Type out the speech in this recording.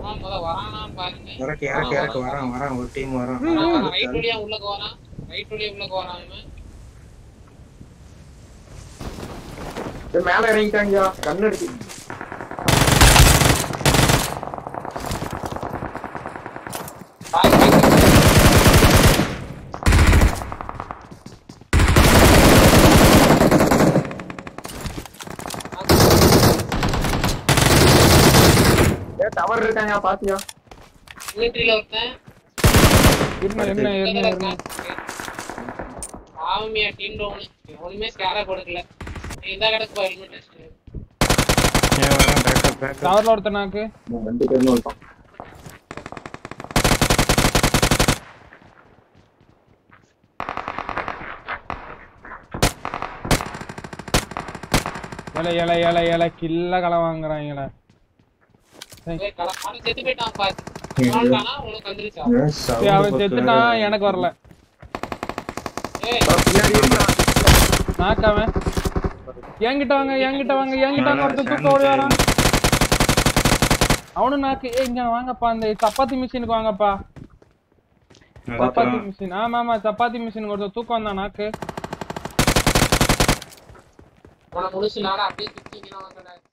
வரான் முத வரானான்னு பாருங்க இறக்கு இறக்கு இறக்கு வரான் வரான் ஒரு டீம் வரான் ரைட் வழியா உள்ளக்கு வரான் ரைட் வழியா உள்ளக்கு வரான் இவன் இது மேல இறங்கிட்டாங்கயா கண்ணு அடிச்சு பாய் பாய் ஏ டவர் இருக்காங்க பாத்தியா மிலிட்டரியில ஒருத்தன் என்ன என்ன என்ன என்ன பாவமியா டீம் டவுன் ஒண்ணுமே ஸ்கேரா கொடுக்கல இதா கிடக்கு ஹெல்மெட் வச்சுட்டு ஏன் வரான் பேக்கப் பேக்கப் டவர்ல ஒருத்தனாக்கு ரெண்டு பேரும் வந்துட்டோம் இலை இலை இலை இலை கில்ல களை வாங்குறாங்கடா ஏய், கல- அவன் செத்து போயிட்டான் பாரு வாழ்ந்தானா உனக்கு வந்துருச்சா சரி, அவன் செத்துட்டான் எனக்கு வரல ஏய் பின்னாடி இருக்கான். நாக்கு அவன் என்கிட்ட வாங்க என்கிட்ட வாங்க என்கிட்ட வாங்க ஒருத்தன் தூக்க ஓடி வரான் அவனும் நாக்கு ஏய் இங்க வாங்கப்பா அந்த சப்பாத்தி மிஷினுக்கு வாங்கப்பா சப்பாத்தி மிஷின் ஆமா ஆமா சப்பாத்தி மிஷினுக்கு ஒருத்தர் தூக்கம் வந்தான் நாக்கு உன முழுசு நாடா அப்படியே சுத்திங்கன்னா வாங்கடா